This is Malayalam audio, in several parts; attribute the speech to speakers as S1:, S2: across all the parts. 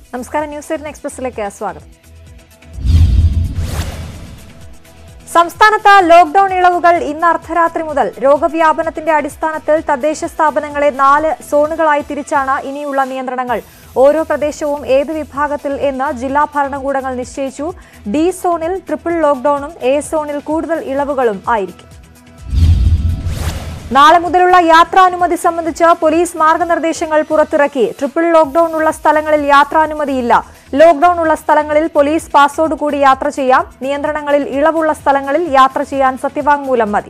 S1: നമസ്കാരം ന്യൂസ് എയ്റ്റീൻ എക്സ്പ്രസിലേക്ക് സ്വാഗതം സംസ്ഥാനത്ത് ലോക്ഡൌൺ ഇളവുകൾ ഇന്ന് അർദ്ധരാത്രി മുതൽ രോഗവ്യാപനത്തിന്റെ അടിസ്ഥാനത്തിൽ തദ്ദേശ സ്ഥാപനങ്ങളെ നാല് സോണുകളായി തിരിച്ചാണ് ഇനിയുള്ള നിയന്ത്രണങ്ങൾ ഓരോ പ്രദേശവും ഏത് വിഭാഗത്തിൽ എന്ന് ജില്ലാ ഭരണകൂടങ്ങൾ നിശ്ചയിച്ചു ഡി സോണിൽ ട്രിപ്പിൾ ലോക്ഡൌണും എ സോണിൽ കൂടുതൽ ഇളവുകളും ആയിരിക്കും നാളെ മുതലുള്ള യാത്രാനുമതി സംബന്ധിച്ച് പോലീസ് മാർഗനിർദ്ദേശങ്ങൾ പുറത്തിറക്കി ട്രിപ്പിൾ ലോക്ഡൌൺ ഉള്ള സ്ഥലങ്ങളിൽ യാത്രാനുമതിയില്ല ലോക്ഡൌൺ ഉള്ള സ്ഥലങ്ങളിൽ പോലീസ് പാസോടുകൂടി യാത്ര ചെയ്യാം നിയന്ത്രണങ്ങളിൽ ഇളവുള്ള സ്ഥലങ്ങളിൽ യാത്ര ചെയ്യാൻ സത്യവാങ്മൂലം മതി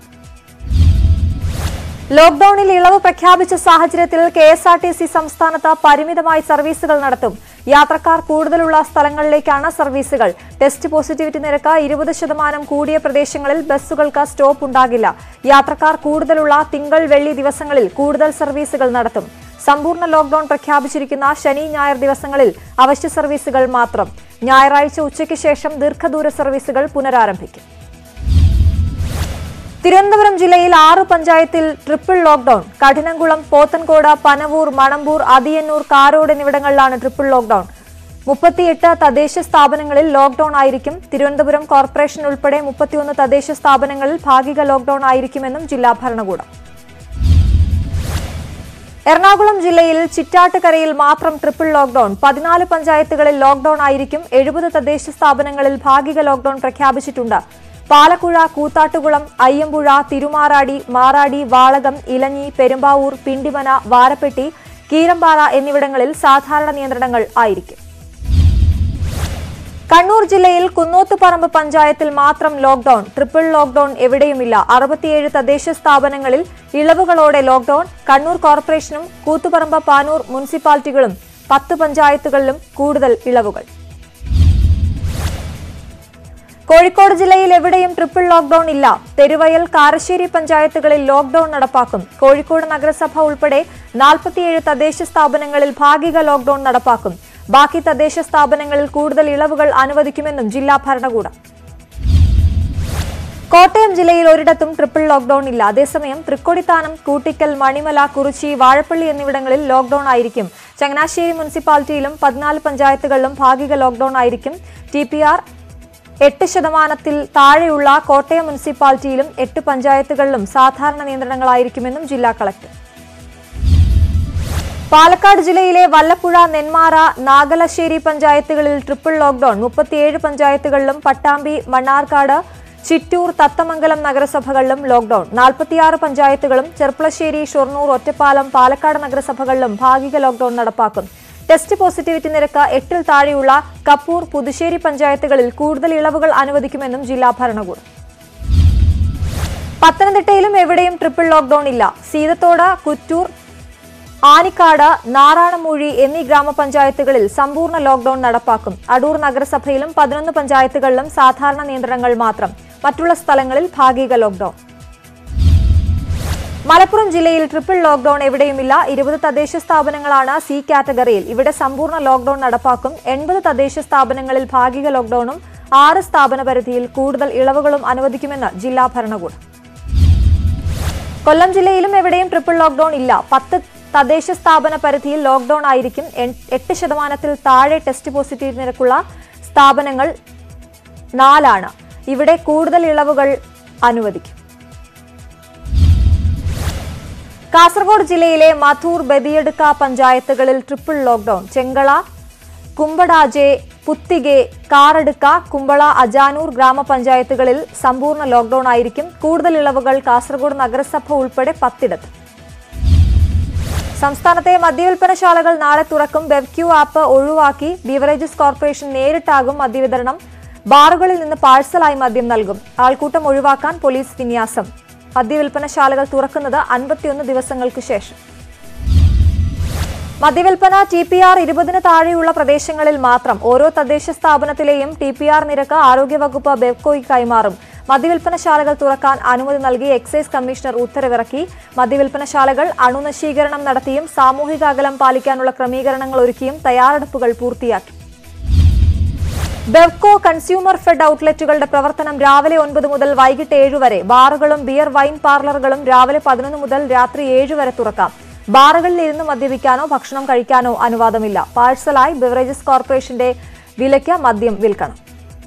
S1: ലോക്ഡൌണിൽ ഇളവ് പ്രഖ്യാപിച്ച സാഹചര്യത്തിൽ K S R T C സംസ്ഥാനത്ത് പരിമിതമായി സർവീസുകൾ നടത്തും യാത്രക്കാർ കൂടുതലുള്ള സ്ഥലങ്ങളിലേക്കാണ് സർവീസുകൾ ടെസ്റ്റ് പോസിറ്റിവിറ്റി നിരക്ക് ഇരുപത് ശതമാനം കൂടിയ പ്രദേശങ്ങളിൽ ബസ്സുകൾക്ക് സ്റ്റോപ്പ് ഉണ്ടാകില്ല യാത്രക്കാർ കൂടുതലുള്ള തിങ്കൾ വെള്ളി ദിവസങ്ങളിൽ കൂടുതൽ സർവീസുകൾ നടത്തും സമ്പൂർണ്ണ ലോക്ഡൌൺ പ്രഖ്യാപിച്ചിരിക്കുന്ന ശനി ഞായർ ദിവസങ്ങളിൽ അവശ്യ സർവീസുകൾ മാത്രം ഞായറാഴ്ച ഉച്ചയ്ക്ക് ശേഷം ദീർഘദൂര സർവീസുകൾ പുനരാരംഭിക്കും തിരുവനന്തപുരം ജില്ലയിൽ ആറ് പഞ്ചായത്തിൽ ട്രിപ്പിൾ ലോക്ഡൌൺ കഠിനംകുളം പോത്തൻകോട് പനവൂർ മണമ്പൂർ അതിയന്നൂർ കാരോട് എന്നിവിടങ്ങളിലാണ് ട്രിപ്പിൾ ലോക്ഡൌൺ മുപ്പത്തിയെട്ട് തദ്ദേശ സ്ഥാപനങ്ങളിൽ ലോക്ഡൌൺ ആയിരിക്കും തിരുവനന്തപുരം കോർപ്പറേഷൻ ഉൾപ്പെടെ മുപ്പത്തിയൊന്ന് തദ്ദേശ സ്ഥാപനങ്ങളിൽ ഭാഗിക ലോക്ഡൌൺ ആയിരിക്കുമെന്നും ജില്ലാ ഭരണകൂടം എറണാകുളം ജില്ലയിൽ ചിറ്റാട്ടുകരയിൽ മാത്രം ട്രിപ്പിൾ ലോക്ഡൌൺ പതിനാല് പഞ്ചായത്തുകളിൽ ലോക്ഡൌൺ ആയിരിക്കും എഴുപത് തദ്ദേശ സ്ഥാപനങ്ങളിൽ ഭാഗിക ലോക്ഡൌൺ പ്രഖ്യാപിച്ചിട്ടുണ്ട് പാലക്കുഴ കൂത്താട്ടുകുളം അയ്യമ്പുഴ തിരുമാറാടി മാറാടി വാളകം ഇലഞ്ഞി പെരുമ്പാവൂർ പിണ്ടിമന വാരപ്പെട്ടി കീരമ്പാറ എന്നിവിടങ്ങളിൽ സാധാരണ നിയന്ത്രണങ്ങൾ ആയിരിക്കും കണ്ണൂർ ജില്ലയിൽ കുന്നോത്തുപറമ്പ് പഞ്ചായത്തിൽ മാത്രം ലോക്ഡൌൺ ട്രിപ്പിൾ ലോക്ഡൌൺ എവിടെയുമില്ല അറുപത്തിയേഴ് തദ്ദേശ സ്ഥാപനങ്ങളിൽ ഇളവുകളോടെ ലോക്ഡൌൺ കണ്ണൂർ കോർപ്പറേഷനും കൂത്തുപറമ്പ് പാനൂർ മുനിസിപ്പാലിറ്റികളും പത്ത് പഞ്ചായത്തുകളിലും കൂടുതൽ ഇളവുകൾ കോഴിക്കോട് ജില്ലയിൽ എവിടെയും ട്രിപ്പിൾ ലോക്ഡൌൺ ഇല്ല പെരുവയൽ കാരശ്ശേരി പഞ്ചായത്തുകളിൽ ലോക്ഡൌൺ നടപ്പാക്കും കോഴിക്കോട് നഗരസഭ ഉൾപ്പെടെ നാൽപ്പത്തിയേഴ് തദ്ദേശ സ്ഥാപനങ്ങളിൽ ഭാഗിക ലോക്ഡൌൺ നടപ്പാക്കും ബാക്കി തദ്ദേശ സ്ഥാപനങ്ങളിൽ കൂടുതൽ ഇളവുകൾ അനുവദിക്കുമെന്നും ജില്ലാ ഭരണകൂടം കോട്ടയം ജില്ലയിൽ ഒരിടത്തും ട്രിപ്പിൾ ലോക്ഡൌൺ ഇല്ല അതേസമയം തൃക്കൊടിത്താനം കൂട്ടിക്കൽ മണിമല കുറിച്ചി വാഴപ്പള്ളി എന്നിവിടങ്ങളിൽ ലോക്ഡൌൺ ആയിരിക്കും ചങ്ങനാശ്ശേരി മുനിസിപ്പാലിറ്റിയിലും പതിനാല് പഞ്ചായത്തുകളിലും ഭാഗിക ലോക്ഡൌൺ ആയിരിക്കും ടി പി ആർ എട്ട് ശതമാനത്തിൽ താഴെയുള്ള കോട്ടയം മുനിസിപ്പാലിറ്റിയിലും എട്ട് പഞ്ചായത്തുകളിലും സാധാരണ നിയന്ത്രണങ്ങളായിരിക്കുമെന്നും ജില്ലാ കളക്ടർ പാലക്കാട് ജില്ലയിലെ വല്ലപ്പുഴ നെന്മാറ നാഗലശ്ശേരി പഞ്ചായത്തുകളിൽ ട്രിപ്പിൾ ലോക്ഡൌൺ മുപ്പത്തിയേഴ് പഞ്ചായത്തുകളിലും പട്ടാമ്പി മണ്ണാർക്കാട് ചിറ്റൂർ തത്തമംഗലം നഗരസഭകളിലും ലോക്ഡൌൺ നാൽപ്പത്തിയാറ് പഞ്ചായത്തുകളും ചെർപ്പളശ്ശേരി ഷൊർണൂർ ഒറ്റപ്പാലം പാലക്കാട് നഗരസഭകളിലും ഭാഗിക ലോക്ഡൌൺ നടപ്പാക്കും ടെസ്റ്റ് പോസിറ്റിവിറ്റി നിരക്ക് എട്ടിൽ താഴെയുള്ള കപ്പൂർ പുതുശ്ശേരി പഞ്ചായത്തുകളിൽ കൂടുതൽ ഇളവുകൾ അനുവദിക്കുമെന്നും ജില്ലാ ഭരണകൂടം പത്തനംതിട്ടയിലും എവിടെയും ട്രിപ്പിൾ ലോക്ഡൌൺ ഇല്ല സീതത്തോട് കുറ്റൂർ ആനിക്കാട് നാറാണമൂഴി എന്നീ ഗ്രാമപഞ്ചായത്തുകളിൽ സമ്പൂർണ്ണ ലോക്ഡൌൺ നടപ്പാക്കും അടൂർ നഗരസഭയിലും പതിനൊന്ന് പഞ്ചായത്തുകളിലും സാധാരണ നിയന്ത്രണങ്ങൾ മാത്രം മറ്റുള്ള സ്ഥലങ്ങളിൽ ഭാഗിക ലോക്ഡൌൺ മലപ്പുറം ജില്ലയിൽ ട്രിപ്പിൾ ലോക്ഡൌൺ എവിടെയുമില്ല ഇരുപത് തദ്ദേശ സ്ഥാപനങ്ങളാണ് സി കാറ്റഗറിയിൽ ഇവിടെ സമ്പൂർണ്ണ ലോക്ഡൌൺ നടപ്പാക്കും എൺപത് തദ്ദേശ സ്ഥാപനങ്ങളിൽ ഭാഗിക ലോക്ഡൌണും ആറ് സ്ഥാപന പരിധിയിൽ കൂടുതൽ ഇളവുകളും അനുവദിക്കുമെന്ന് ജില്ലാ ഭരണകൂടം കൊല്ലം ജില്ലയിലും എവിടെയും ട്രിപ്പിൾ ലോക്ഡൌൺ ഇല്ല പത്ത് തദ്ദേശ സ്ഥാപന പരിധിയിൽ ലോക്ഡൌൺ ആയിരിക്കും എൺ- എട്ട് ശതമാനത്തിൽ താഴെ ടെസ്റ്റ് പോസിറ്റീവ് നിരക്കുള്ള സ്ഥാപനങ്ങൾ നാലാണ് ഇവിടെ കൂടുതൽ ഇളവുകൾ അനുവദിക്കും കാസർഗോഡ് ജില്ലയിലെ മധൂർ ബദിയടുക്ക പഞ്ചായത്തുകളിൽ ട്രിപ്പിൾ ലോക്ഡൌൺ ചെങ്കള കുമ്പടാജെ പുത്തികെ കാറടുക്ക കുമ്പള അജാനൂർ ഗ്രാമപഞ്ചായത്തുകളിൽ സമ്പൂർണ്ണ ലോക്ഡൌൺ ആയിരിക്കും കൂടുതൽ ഇളവുകൾ കാസർഗോഡ് നഗരസഭ ഉൾപ്പെടെ പത്തിടത്ത് സംസ്ഥാനത്തെ മദ്യവിൽപ്പനശാലകൾ നാളെ തുറക്കും ബെവ്ക്യൂ ആപ്പ് ഒഴിവാക്കി ബീവറേജസ് കോർപ്പറേഷൻ നേരിട്ടാകും മദ്യവിതരണം ബാറുകളിൽ നിന്ന് പാഴ്സലായി മദ്യം നൽകും ആൾക്കൂട്ടം ഒഴിവാക്കാൻ പോലീസ് വിന്യാസം മദ്യവിൽപ്പനശാലകൾ തുറക്കുന്നത് അൻപത്തിയൊന്ന് ദിവസങ്ങൾക്ക് ശേഷം മദ്യവിൽപ്പന ടി പി ആർ ഇരുപതിന് താഴെയുള്ള പ്രദേശങ്ങളിൽ മാത്രം ഓരോ തദ്ദേശ സ്ഥാപനത്തിലെയും ടി പി ആർ നിരക്ക് ആരോഗ്യവകുപ്പ് ബെവ്കോയ്ക്ക് കൈമാറും മദ്യവിൽപ്പനശാലകൾ തുറക്കാൻ അനുമതി നൽകി എക്സൈസ് കമ്മീഷണർ ഉത്തരവിറക്കി മദ്യവിൽപ്പനശാലകൾ അണുനശീകരണം നടത്തിയും സാമൂഹിക അകലം പാലിക്കാനുള്ള ക്രമീകരണങ്ങൾ ഒരുക്കിയും തയ്യാറെടുപ്പുകൾ പൂർത്തിയാക്കി ബെവ്കോ കൺസ്യൂമർ ഫെഡ് ഔട്ട്ലെറ്റുകളുടെ പ്രവർത്തനം രാവിലെ ഒൻപത് മുതൽ വൈകിട്ട് ഏഴ് വരെ ബാറുകളും ബിയർ വൈൻ പാർലറുകളും രാവിലെ പതിനൊന്ന് മുതൽ രാത്രി ഏഴ് വരെ തുറക്കാം ബാറുകളിൽ ഇരുന്ന് മദ്യപിക്കാനോ ഭക്ഷണം കഴിക്കാനോ അനുവാദമില്ല പാഴ്സലായി ബിവറേജസ് കോർപ്പറേഷന്റെ വിലയ്ക്ക് മദ്യം വിൽക്കണം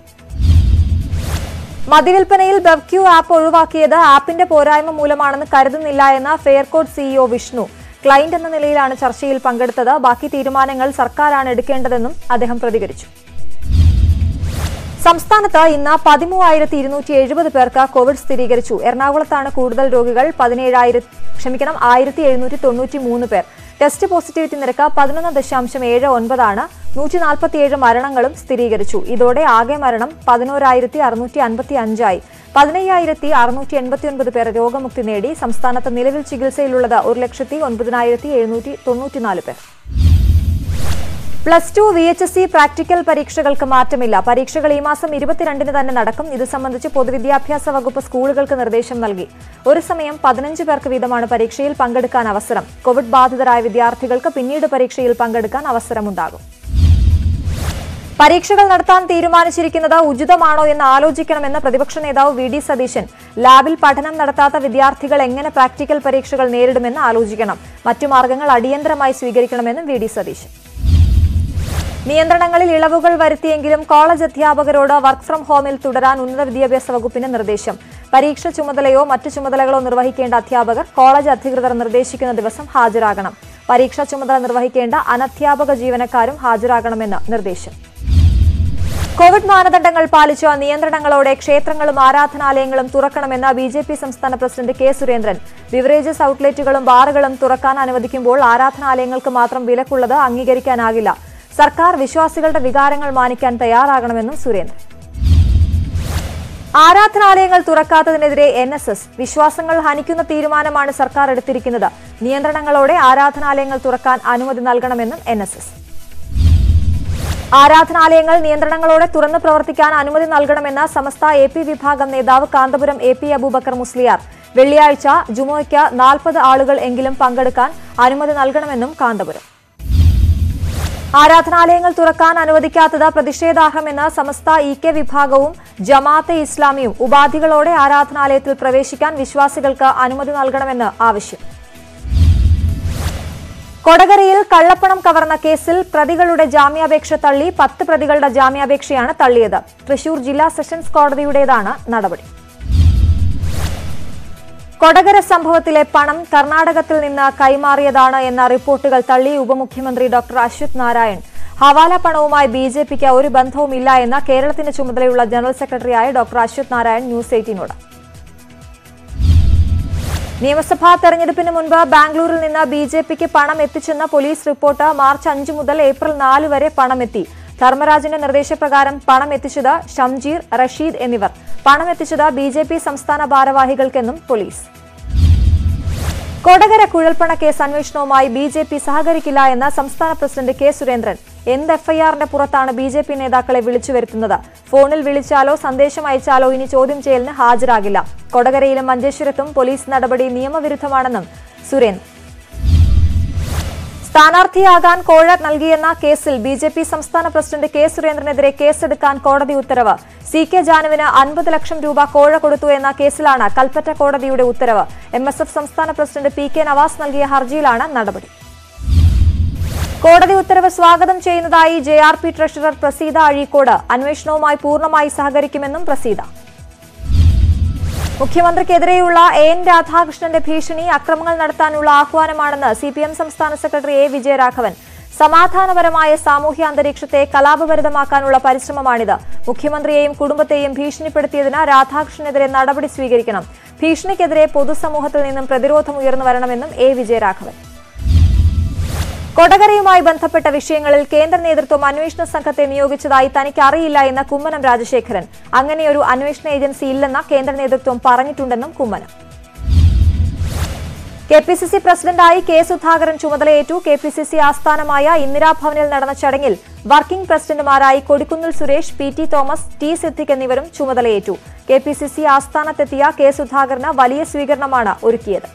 S1: മദ്യവിൽപ്പനയിൽ ബെവ്ക്യൂ ആപ്പ് ഒഴിവാക്കിയത് ആപ്പിന്റെ പോരായ്മ മൂലമാണെന്ന് കരുതുന്നില്ല എന്ന ഫെയർകോഡ് സിഇഒ വിഷ്ണു ക്ലയന്റ് എന്ന നിലയിലാണ് ചർച്ചയിൽ പങ്കെടുത്തത് ബാക്കി തീരുമാനങ്ങൾ സർക്കാരാണ് എടുക്കേണ്ടതെന്നും അദ്ദേഹം പ്രതികരിച്ചു സംസ്ഥാനത്ത് ഇന്ന് പതിമൂവായിരത്തി ഇരുന്നൂറ്റി എഴുപത് പേർക്ക് കോവിഡ് സ്ഥിരീകരിച്ചു എറണാകുളത്താണ് കൂടുതൽ രോഗികൾ പതിനേഴായിരത്തി ക്ഷമിക്കണം ആയിരത്തി എഴുന്നൂറ്റി തൊണ്ണൂറ്റി മൂന്ന് പേർ ടെസ്റ്റ് പോസിറ്റിവിറ്റി നിരക്ക് പതിനൊന്ന് ദശാംശം ഏഴ് ഒൻപതാണ് നൂറ്റി നാൽപ്പത്തിയേഴ് മരണങ്ങളും സ്ഥിരീകരിച്ചു ഇതോടെ ആകെ മരണം പതിനോരായിരത്തി അറുന്നൂറ്റി അൻപത്തി അഞ്ചായി പതിനയ്യായിരത്തി അറുന്നൂറ്റി എൺപത്തിയൊൻപത് പേർ രോഗമുക്തി നേടി സംസ്ഥാനത്ത് നിലവിൽ ചികിത്സയിലുള്ളത് ഒരു ലക്ഷത്തി ഒൻപതിനായിരത്തി എഴുന്നൂറ്റി തൊണ്ണൂറ്റിനാല് പേർ plus two V H S C practical പരീക്ഷകൾക്ക് മാറ്റമില്ല പരീക്ഷകൾ ഈ മാസം ഇരുപത്തിരണ്ടിന് തന്നെ നടക്കും ഇത് സംബന്ധിച്ച് പൊതുവിദ്യാഭ്യാസ വകുപ്പ് സ്കൂളുകൾക്ക് നിർദ്ദേശം നൽകി ഒരു സമയം പതിനഞ്ച് പേർക്ക് വീതമാണ് പരീക്ഷയിൽ പങ്കെടുക്കാൻ അവസരം കോവിഡ് ബാധിതരായ വിദ്യാർത്ഥികൾക്ക് പിന്നീട് പരീക്ഷയിൽ പങ്കെടുക്കാൻ അവസരമുണ്ടാകും പരീക്ഷകൾ നടത്താൻ തീരുമാനിച്ചിരിക്കുന്നത് ഉചിതമാണോ എന്ന് ആലോചിക്കണമെന്ന് പ്രതിപക്ഷ നേതാവ് വി ഡി സതീശൻ ലാബിൽ പഠനം നടത്താത്ത വിദ്യാർത്ഥികൾ എങ്ങനെ പ്രാക്ടിക്കൽ പരീക്ഷകൾ നേരിടുമെന്ന് ആലോചിക്കണം മറ്റു മാർഗങ്ങൾ അടിയന്തരമായി സ്വീകരിക്കണമെന്നും വി ഡി സതീശൻ നിയന്ത്രണങ്ങളിൽ ഇളവുകൾ വരുത്തിയെങ്കിലും കോളേജ് അധ്യാപകരോട് വർക്ക് ഫ്രം ഹോമിൽ തുടരാൻ ഉന്നത വിദ്യാഭ്യാസ വകുപ്പിന് നിർദ്ദേശം പരീക്ഷ ചുമതലയോ മറ്റു ചുമതലകളോ നിർവഹിക്കേണ്ട അധ്യാപകർ കോളേജ് അധികൃതർ നിർദ്ദേശിക്കുന്ന ദിവസം ഹാജരാകണം പരീക്ഷാ ചുമതല നിർവഹിക്കേണ്ട അനധ്യാപക ജീവനക്കാരും ഹാജരാകണമെന്ന് നിർദ്ദേശം കോവിഡ് മാനദണ്ഡങ്ങൾ പാലിച്ച് നിയന്ത്രണങ്ങളോടെ ക്ഷേത്രങ്ങളും ആരാധനാലയങ്ങളും തുറക്കണമെന്ന് ബി ജെ പി സംസ്ഥാന പ്രസിഡന്റ് കെ സുരേന്ദ്രൻ ബിവറേജസ് ഔട്ട്ലെറ്റുകളും ബാറുകളും തുറക്കാൻ അനുവദിക്കുമ്പോൾ ആരാധനാലയങ്ങൾക്ക് മാത്രം വിലക്കുള്ളത് അംഗീകരിക്കാനാകില്ല സർക്കാർ വിശ്വാസികളുടെ വികാരങ്ങൾ മാനിക്കാൻ തയ്യാറാകണമെന്നും സുരേന്ദ്രൻ ആരാധനാലയങ്ങൾ തുറക്കാത്തതിനെതിരെ എൻ എസ് എസ് വിശ്വാസങ്ങൾ ഹനിക്കുന്ന തീരുമാനമാണ് സർക്കാർ എടുത്തിരിക്കുന്നത് നിയന്ത്രണങ്ങളോടെ ആരാധനാലയങ്ങൾ തുറക്കാൻ അനുമതി നൽകണമെന്നും എൻ എസ് എസ് ആരാധനാലയങ്ങൾ നിയന്ത്രണങ്ങളോടെ തുറന്നു പ്രവർത്തിക്കാൻ അനുമതി നൽകണമെന്ന സമസ്ത എ പി വിഭാഗം നേതാവ് കാന്തപുരം എ പി അബൂബക്കർ മുസ്ലിയാർ വെള്ളിയാഴ്ച ജുമോയ്ക്ക് നാൽപ്പത് ആളുകൾ എങ്കിലും പങ്കെടുക്കാൻ അനുമതി നൽകണമെന്നും കാന്തപുരം ആരാധനാലയങ്ങൾ തുറക്കാൻ അനുവദിക്കാത്തത് പ്രതിഷേധാർഹമെന്ന് സമസ്ത ഇ കെ വിഭാഗവും ജമാഅത്തെ ഇസ്ലാമിയും ഉപാധികളോടെ ആരാധനാലയത്തിൽ പ്രവേശിക്കാൻ വിശ്വാസികൾക്ക് അനുമതി നൽകണമെന്ന് ആവശ്യം കൊടകരയിൽ കള്ളപ്പണം കവർന്ന കേസിൽ പ്രതികളുടെ ജാമ്യാപേക്ഷ തള്ളി പത്ത് പ്രതികളുടെ ജാമ്യാപേക്ഷയാണ് തള്ളിയത് തൃശൂർ ജില്ലാ സെഷൻസ് കോടതിയുടേതാണ് നടപടി കൊടകര സംഭവത്തിലെ പണം കർണാടകത്തിൽ നിന്ന് കൈമാറിയതാണ് എന്ന റിപ്പോർട്ടുകൾ തള്ളി ഉപമുഖ്യമന്ത്രി ഡോക്ടർ അശ്വത് നാരായൺ ഹവാല പണവുമായി ബി ജെ പിക്ക് ഒരു ബന്ധവുമില്ല എന്ന കേരളത്തിന്റെ ചുമതലയുള്ള ജനറൽ സെക്രട്ടറിയായ ഡോക്ടർ അശ്വത് നാരായൺ ന്യൂസ് എയ്റ്റീനോട് നിയമസഭാ തെരഞ്ഞെടുപ്പിന് മുൻപ് ബാംഗ്ലൂരിൽ നിന്ന് ബി ജെ പിക്ക് പണം എത്തിച്ചെന്ന പോലീസ് റിപ്പോർട്ട് മാർച്ച് അഞ്ച് മുതൽ ഏപ്രിൽ നാല് വരെ പണമെത്തി ധർമ്മരാജിന്റെ നിർദ്ദേശപ്രകാരം പണം എത്തിച്ചത് ഷംജീർ റഷീദ് എന്നിവർ പണം എത്തിച്ചത് ബി ജെ പി സംസ്ഥാന ഭാരവാഹികൾക്കെന്നും പോലീസ് കൊടകര കുഴൽപ്പണ കേസ് അന്വേഷണവുമായി ബി ജെ പി സഹകരിക്കില്ല എന്ന് സംസ്ഥാന പ്രസിഡന്റ് കെ സുരേന്ദ്രൻ എന്ത് എഫ്ഐആറിന്റെ പുറത്താണ് ബി ജെ പി നേതാക്കളെ വിളിച്ചു വരുത്തുന്നത് ഫോണിൽ വിളിച്ചാലോ സന്ദേശം അയച്ചാലോ ഇനി ചോദ്യം ചെയ്യലിന് ഹാജരാകില്ല കൊടകരയിലും മഞ്ചേശ്വരത്തും പോലീസ് നടപടി നിയമവിരുദ്ധമാണെന്നും സുരേന്ദ്രൻ സ്ഥാനാർത്ഥിയാകാൻ കോഴ നൽകിയെന്ന കേസിൽ ബി ജെ പി സംസ്ഥാന പ്രസിഡന്റ് കെ സുരേന്ദ്രനെതിരെ കേസെടുക്കാൻ കോടതി ഉത്തരവ് സി കെ ജാനുവിന് അൻപത് ലക്ഷം രൂപ കോഴ കൊടുത്തു എന്ന കേസിലാണ് കൽപ്പറ്റ കോടതിയുടെ ഉത്തരവ് എം എസ് എഫ് സംസ്ഥാന പ്രസിഡന്റ് പി കെ നവാസ് നൽകിയ ഹർജിയിലാണ് നടപടി കോടതി ഉത്തരവ് സ്വാഗതം ചെയ്യുന്നതായി J R P treasurer Praseetha Azhikode അന്വേഷണവുമായി പൂർണ്ണമായി സഹകരിക്കുമെന്നും പ്രസീത മുഖ്യമന്ത്രിക്കെതിരെയുള്ള എ എൻ രാധാകൃഷ്ണന്റെ ഭീഷണി അക്രമങ്ങൾ നടത്താനുള്ള ആഹ്വാനമാണെന്ന് സി പി എം സംസ്ഥാന സെക്രട്ടറി എ വിജയരാഘവൻ സമാധാനപരമായ സാമൂഹ്യ അന്തരീക്ഷത്തെ കലാപഭരിതമാക്കാനുള്ള പരിശ്രമമാണിത് മുഖ്യമന്ത്രിയെയും കുടുംബത്തെയും ഭീഷണിപ്പെടുത്തിയതിന് രാധാകൃഷ്ണനെതിരെ നടപടി സ്വീകരിക്കണം ഭീഷണിക്കെതിരെ പൊതുസമൂഹത്തിൽ നിന്നും പ്രതിരോധം ഉയർന്നു വരണമെന്നും എ വിജയരാഘവൻ കൊടകരയുമായി ബന്ധപ്പെട്ട വിഷയങ്ങളിൽ കേന്ദ്ര നേതൃത്വം അന്വേഷണ സംഘത്തെ നിയോഗിച്ചതായി തനിക്ക് അറിയില്ല എന്ന കുമ്മനം രാജശേഖരൻ അങ്ങനെയൊരു അന്വേഷണ ഏജൻസി ഇല്ലെന്ന കേന്ദ്ര നേതൃത്വം പറഞ്ഞിട്ടുണ്ടെന്നും Kummanam K P C C പ്രസിഡന്റായി കെ സുധാകരൻ ചുമതലയേറ്റു കെ പി സി സി ആസ്ഥാനമായ ഇന്ദിരാഭവനിൽ നടന്ന ചടങ്ങിൽ വർക്കിംഗ് പ്രസിഡന്റുമാരായി Kodikunnil Suresh P T Thomas T Siddique എന്നിവരും ചുമതലയേറ്റു കെ പി സി സി ആസ്ഥാനത്തെത്തിയ കെ സുധാകരന് വലിയ സ്വീകരണമാണ് ഒരുക്കിയത്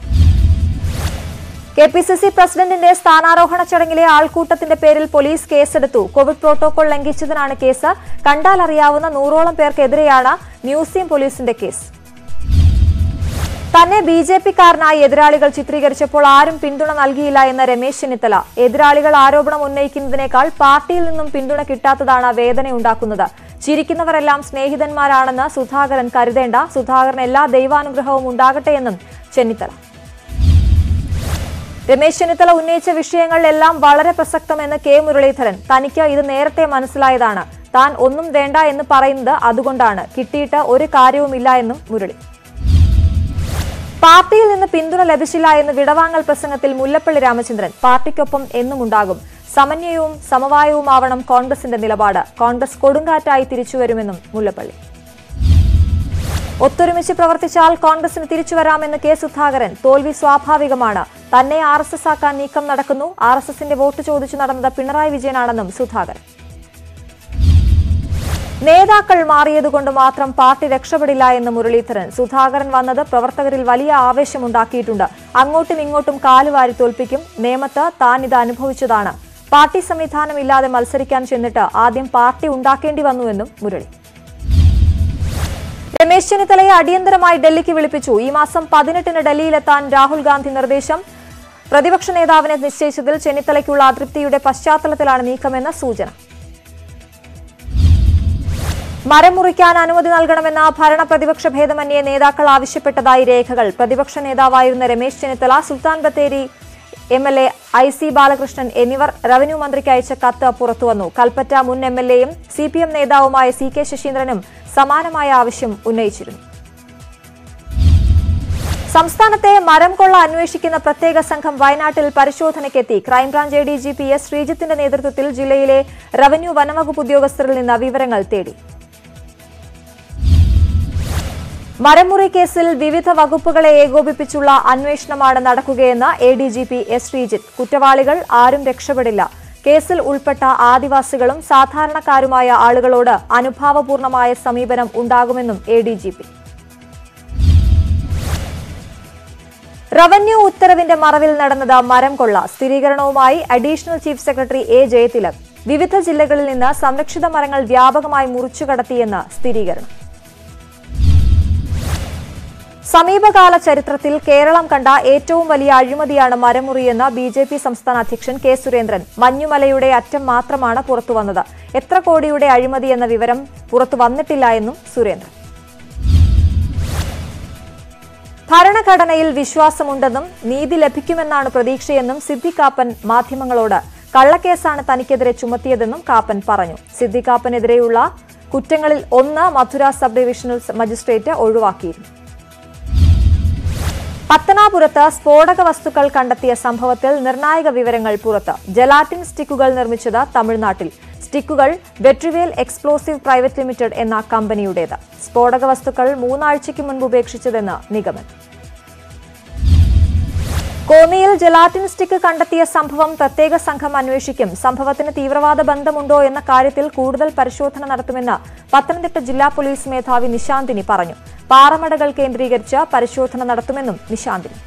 S1: കെ പി സി സി പ്രസിഡന്റിന്റെ സ്ഥാനാരോഹണ ചടങ്ങിലെ ആൾക്കൂട്ടത്തിന്റെ പേരിൽ പോലീസ് കേസെടുത്തു കോവിഡ് പ്രോട്ടോകോൾ ലംഘിച്ചതിനാണ് കേസ് കണ്ടാൽ അറിയാവുന്ന നൂറോളം പേർക്കെതിരെയാണ് മ്യൂസിയം പോലീസിന്റെ കേസ് തന്നെ ബി ജെ പിക്കാരനായി എതിരാളികൾ ചിത്രീകരിച്ചപ്പോൾ ആരും പിന്തുണ നൽകിയില്ല എന്ന രമേശ് ചെന്നിത്തല എതിരാളികൾ ആരോപണം ഉന്നയിക്കുന്നതിനേക്കാൾ പാർട്ടിയിൽ നിന്നും പിന്തുണ കിട്ടാത്തതാണ് വേദനയുണ്ടാക്കുന്നത് ചിരിക്കുന്നവരെല്ലാം സ്നേഹിതന്മാരാണെന്ന് സുധാകരൻ കരുതേണ്ട സുധാകരൻ എല്ലാ ദൈവാനുഗ്രഹവും ഉണ്ടാകട്ടെയെന്നും ചെന്നിത്തല രമേശ് ചെന്നിത്തല ഉന്നയിച്ച വിഷയങ്ങളിലെല്ലാം വളരെ പ്രസക്തമെന്ന് കെ മുരളീധരൻ തനിക്ക് ഇത് നേരത്തെ മനസ്സിലായതാണ് താൻ ഒന്നും വേണ്ട എന്ന് പറയുന്നത് അതുകൊണ്ടാണ് കിട്ടിയിട്ട് ഒരു കാര്യവുമില്ല എന്നും മുരളി പാർട്ടിയിൽ നിന്ന് പിന്തുണ ലഭിച്ചില്ല എന്ന് വിടവാങ്ങൽ പ്രസംഗത്തിൽ മുല്ലപ്പള്ളി രാമചന്ദ്രൻ പാർട്ടിക്കൊപ്പം എന്നും ഉണ്ടാകും സമന്വയവും സമവായവുമാവണം കോൺഗ്രസിന്റെ നിലപാട് കോൺഗ്രസ് കൊടുങ്കാറ്റായി തിരിച്ചുവരുമെന്നും മുല്ലപ്പള്ളി ഒത്തൊരുമിച്ച് പ്രവർത്തിച്ചാൽ കോൺഗ്രസിന് തിരിച്ചുവരാമെന്ന് കെ സുധാകരൻ തോൽവി സ്വാഭാവികമാണ് തന്നെ ആർ എസ് എസ് ആക്കാൻ നീക്കം നടക്കുന്നു ആർ എസ് എസിന്റെ വോട്ട് ചോദിച്ചു നടന്നത് പിണറായി വിജയനാണെന്നും സുധാകരൻ നേതാക്കൾ മാറിയതുകൊണ്ട് മാത്രം പാർട്ടി രക്ഷപ്പെടില്ല എന്ന് മുരളീധരൻ സുധാകരൻ വന്നത് പ്രവർത്തകരിൽ വലിയ ആവേശമുണ്ടാക്കിയിട്ടുണ്ട് അങ്ങോട്ടും ഇങ്ങോട്ടും കാലുവാരി തോൽപ്പിക്കും നേമത്ത് താൻ ഇത് അനുഭവിച്ചതാണ് പാർട്ടി സംവിധാനമില്ലാതെ മത്സരിക്കാൻ ചെന്നിട്ട് ആദ്യം പാർട്ടി ഉണ്ടാക്കേണ്ടി വന്നുവെന്നും മുരളി രമേശ് ചെന്നിത്തലയെ അടിയന്തരമായി ഡൽഹിക്ക് വിളിപ്പിച്ചു ഈ മാസം പതിനെട്ടിന് ഡൽഹിയിലെത്താൻ രാഹുൽ ഗാന്ധി നിർദ്ദേശം പ്രതിപക്ഷ നേതാവിനെ നിശ്ചയിച്ചതിൽ ചെന്നിത്തലയ്ക്കുള്ള അതൃപ്തിയുടെ പശ്ചാത്തലത്തിലാണ് നീക്കമെന്ന സൂചന മരം മുറിക്കാൻ അനുമതി നൽകണമെന്ന ഭരണ പ്രതിപക്ഷ ഭേദമന്യേ നേതാക്കൾ ആവശ്യപ്പെട്ടതായി രേഖകൾ പ്രതിപക്ഷ നേതാവായിരുന്ന Ramesh Chennithala Sulthan Bathery M L A I C Balakrishnan എന്നിവർ റവന്യൂ മന്ത്രിക്ക് അയച്ച കത്ത് പുറത്തുവന്നു കൽപ്പറ്റ മുൻ എം എൽ എയും സി പി എം നേതാവുമായ സി കെ ശശീന്ദ്രനും സമാനമായ ആവശ്യം ഉന്നയിച്ചിരുന്നു സംസ്ഥാനത്തെ മരം കൊള്ള അന്വേഷിക്കുന്ന പ്രത്യേക സംഘം വയനാട്ടിൽ പരിശോധനയ്ക്കെത്തി crime branch A D G P S ശ്രീജിത്തിന്റെ നേതൃത്വത്തിൽ ജില്ലയിലെ റവന്യൂ വനവകുപ്പ് ഉദ്യോഗസ്ഥരിൽ നിന്ന് വിവരങ്ങൾ തേടി മരമുറി കേസിൽ വിവിധ വകുപ്പുകളെ ഏകോപിപ്പിച്ചുള്ള അന്വേഷണമാണ് നടക്കുകയെന്ന് A D G P S Sreejith കുറ്റവാളികൾ ആരും രക്ഷപ്പെടില്ല കേസിൽ ഉൾപ്പെട്ട ആദിവാസികളും സാധാരണക്കാരുമായ ആളുകളോട് അനുഭാവപൂർണമായ സമീപനം ഉണ്ടാകുമെന്നും A D G P revenue ഉത്തരവിന്റെ മറവിൽ നടന്നത് മരം കൊള്ള സ്ഥിരീകരണവുമായി additional chief secretary A Jayathilak വിവിധ ജില്ലകളിൽ നിന്ന് സംരക്ഷിത മരങ്ങൾ വ്യാപകമായി മുറിച്ചുകടത്തിയെന്ന് സ്ഥിരീകരണം സമീപകാല ചരിത്രത്തിൽ കേരളം കണ്ട ഏറ്റവും വലിയ അഴിമതിയാണ് മരമുറിയെന്ന് ബി ജെ പി സംസ്ഥാന അധ്യക്ഷൻ കെ സുരേന്ദ്രൻ മഞ്ഞുമലയുടെ അറ്റം മാത്രമാണ് പുറത്തുവന്നത് എത്ര കോടിയുടെ അഴിമതി എന്ന വിവരം പുറത്തു വന്നിട്ടില്ല എന്നും സുരേന്ദ്രൻ ഭരണഘടനയിൽ വിശ്വാസമുണ്ടെന്നും നീതി ലഭിക്കുമെന്നാണ് പ്രതീക്ഷയെന്നും സിദ്ദിഖ് കാപ്പൻ മാധ്യമങ്ങളോട് കള്ളക്കേസാണ് തനിക്കെതിരെ ചുമത്തിയതെന്നും കാപ്പൻ പറഞ്ഞു സിദ്ദിഖ് കാപ്പനെതിരെയുള്ള കുറ്റങ്ങളിൽ ഒന്ന് മധുര സബ് ഡിവിഷണൽ മജിസ്ട്രേറ്റ് ഒഴിവാക്കിയിരുന്നു പത്തനാപുരത്ത് സ്ഫോടക വസ്തുക്കൾ കണ്ടെത്തിയ സംഭവത്തിൽ നിർണായക വിവരങ്ങൾ പുറത്ത് ജലാറ്റിൻ സ്റ്റിക്കുകൾ നിർമ്മിച്ചത് തമിഴ്നാട്ടിൽ സ്റ്റിക്കുകൾ വെട്രിവേൽ എക്സ്പ്ലോസീവ് പ്രൈവറ്റ് ലിമിറ്റഡ് എന്ന കമ്പനിയുടേത് സ്ഫോടക വസ്തുക്കൾ മൂന്നാഴ്ചയ്ക്ക് മുൻപ് ഉപേക്ഷിച്ചതെന്ന് നിഗമനം കോന്നിയിൽ ജലാറ്റിൻ സ്റ്റിക്ക് കണ്ടെത്തിയ സംഭവം പ്രത്യേക സംഘം അന്വേഷിക്കും സംഭവത്തിന് തീവ്രവാദ ബന്ധമുണ്ടോ എന്ന കാര്യത്തിൽ കൂടുതൽ പരിശോധന നടത്തുമെന്ന് പത്തനംതിട്ട ജില്ലാ പോലീസ് മേധാവി നിശാന്തിനി പറഞ്ഞു പാറമടകൾ കേന്ദ്രീകരിച്ച് പരിശോധന നടത്തുമെന്നും നിശാന്തിനി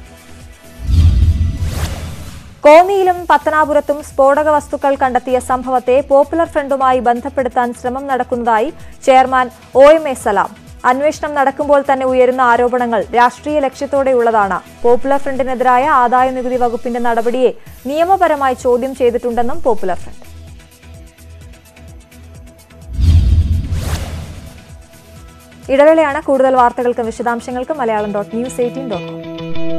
S1: കോന്നിയിലും പത്തനാപുരത്തും സ്ഫോടക വസ്തുക്കൾ കണ്ടെത്തിയ സംഭവത്തെ പോപ്പുലർ ഫ്രണ്ടുമായി ബന്ധപ്പെടുത്താൻ ശ്രമം നടക്കുന്നതായി chairman O M A Salam അന്വേഷണം നടക്കുമ്പോൾ തന്നെ ഉയരുന്ന ആരോപണങ്ങൾ രാഷ്ട്രീയ ലക്ഷ്യത്തോടെയുള്ളതാണ് പോപ്പുലർ ഫ്രണ്ടിനെതിരായ ആദായ നികുതി വകുപ്പിന്റെ നടപടിയെ നിയമപരമായി ചോദ്യം ചെയ്തിട്ടുണ്ടെന്നും പോപ്പുലർ ഫ്രണ്ട് ഇടവേളയാണ് കൂടുതൽ വാർത്തകൾക്കും വിശദാംശങ്ങൾക്കും Malayalam dot news eighteen dot com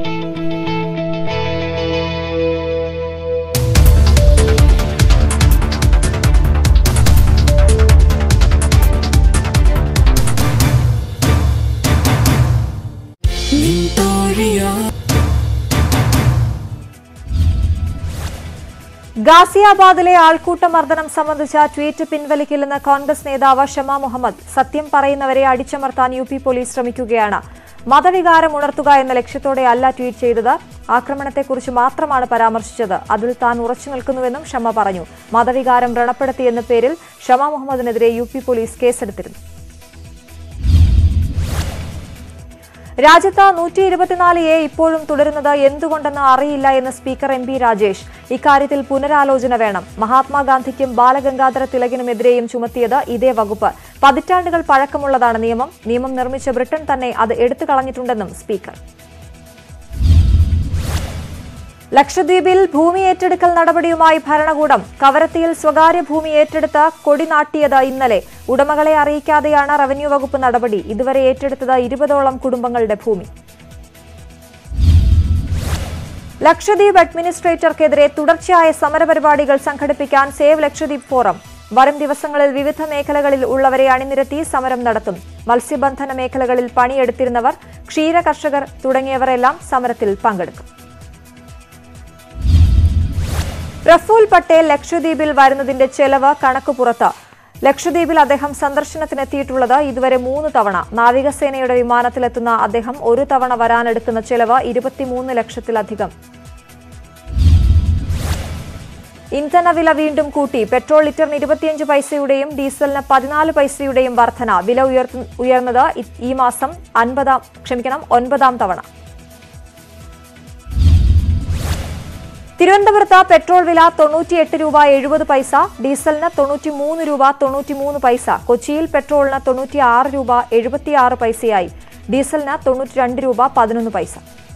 S1: ഗാസിയാബാദിലെ ആൾക്കൂട്ട മർദ്ദനം സംബന്ധിച്ച ട്വീറ്റ് പിൻവലിക്കില്ലെന്ന് കോൺഗ്രസ് നേതാവ് ഷമ മുഹമ്മദ് സത്യം പറയുന്നവരെ അടിച്ചമർത്താൻ യു പി പോലീസ് ശ്രമിക്കുകയാണ് മതവികാരം ഉണർത്തുക എന്ന ലക്ഷ്യത്തോടെയല്ല ട്വീറ്റ് ചെയ്തത് ആക്രമണത്തെക്കുറിച്ച് മാത്രമാണ് പരാമർശിച്ചത് അതിൽ താൻ ഉറച്ചു നിൽക്കുന്നുവെന്നും ഷമ പറഞ്ഞു മതവികാരം വ്രണപ്പെടുത്തിയെന്ന പേരിൽ ഷമ മുഹമ്മദിനെതിരെ യു പി പോലീസ് കേസെടുത്തിരുന്നു രാജ്യത്ത് നൂറ്റി ഇരുപത്തിനാല് എ ഇപ്പോഴും തുടരുന്നത് എന്തുകൊണ്ടെന്ന് അറിയില്ല എന്ന് സ്പീക്കർ എം പി രാജേഷ് ഇക്കാര്യത്തിൽ പുനരാലോചന വേണം മഹാത്മാഗാന്ധിക്കും ബാലഗംഗാധര തിലകിനുമെതിരെയും ചുമത്തിയത് ഇതേ വകുപ്പ് പതിറ്റാണ്ടുകൾ പഴക്കമുള്ളതാണ് നിയമം നിയമം നിർമ്മിച്ച ബ്രിട്ടൻ തന്നെ അത് എടുത്തു കളഞ്ഞിട്ടുണ്ടെന്നും സ്പീക്കർ ലക്ഷദ്വീപിൽ ഭൂമി ഏറ്റെടുക്കൽ നടപടിയുമായി ഭരണകൂടം കവരത്തിയിൽ സ്വകാര്യ ഭൂമി ഏറ്റെടുത്ത് കൊടി നാട്ടിയത് ഇന്നലെ ഉടമകളെ അറിയിക്കാതെയാണ് റവന്യൂ വകുപ്പ് നടപടി ഇതുവരെ ഏറ്റെടുത്തത് ഇരുപതോളം കുടുംബങ്ങളുടെ ഭൂമി ലക്ഷദ്വീപ് അഡ്മിനിസ്ട്രേറ്റർക്കെതിരെ തുടർച്ചയായ സമരപരിപാടികൾ സംഘടിപ്പിക്കാൻ സേവ് ലക്ഷദ്വീപ് ഫോറം വരും ദിവസങ്ങളിൽ വിവിധ മേഖലകളിൽ ഉള്ളവരെ അണിനിരത്തി സമരം നടത്തും മത്സ്യബന്ധന മേഖലകളിൽ പണിയെടുത്തിരുന്നവർ ക്ഷീര കർഷകർ തുടങ്ങിയവരെല്ലാം സമരത്തിൽ പങ്കെടുക്കും പ്രഫുൽ പട്ടേൽ ലക്ഷദ്വീപിൽ വരുന്നതിന്റെ ചെലവ് കണക്ക് പുറത്ത് ലക്ഷദ്വീപിൽ അദ്ദേഹം സന്ദർശനത്തിനെത്തിയിട്ടുള്ളത് ഇതുവരെ മൂന്ന് തവണ നാവികസേനയുടെ വിമാനത്തിലെത്തുന്ന അദ്ദേഹം ഒരു തവണ വരാനെടുക്കുന്ന ചെലവ് ഇരുപത്തിമൂന്ന് ലക്ഷത്തിലധികം ഇന്ധനവില വീണ്ടും കൂട്ടി പെട്രോൾ ലിറ്ററിന് ഇരുപത്തിയഞ്ച് പൈസയുടെയും ഡീസലിന് പതിനാല് പൈസയുടെയും വർധന വില ഉയർത്ത- ഉയർന്നത് ഇ- ഈ മാസം അൻപതാം ക്ഷമിക്കണം ഒൻപതാം തവണ തിരുവനന്തപുരത്ത് പെട്രോൾ വില തൊണ്ണൂറ്റിയെട്ട് രൂപ എഴുപത് പൈസ ഡീസലിന് തൊണ്ണൂറ്റി മൂന്ന് രൂപ തൊണ്ണൂറ്റിമൂന്ന് പൈസ കൊച്ചിയിൽ പെട്രോളിന് തൊണ്ണൂറ്റി ആറ് രൂപ എഴുപത്തിയാറ് പൈസയായി ഡീസലിന് തൊണ്ണൂറ്റി രണ്ട് രൂപ പതിനൊന്ന് പൈസ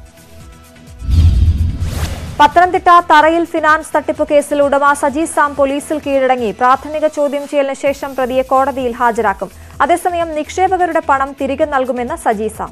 S1: പത്തനംതിട്ട തറയിൽ ഫിനാൻസ് തട്ടിപ്പ് കേസിൽ ഉടമ സജി സാം പോലീസിൽ കീഴടങ്ങി പ്രാഥമിക ചോദ്യം ചെയ്യലിന് ശേഷം പ്രതിയെ കോടതിയിൽ ഹാജരാക്കും അതേസമയം നിക്ഷേപകരുടെ പണം തിരികെ നൽകുമെന്ന് സജി സാം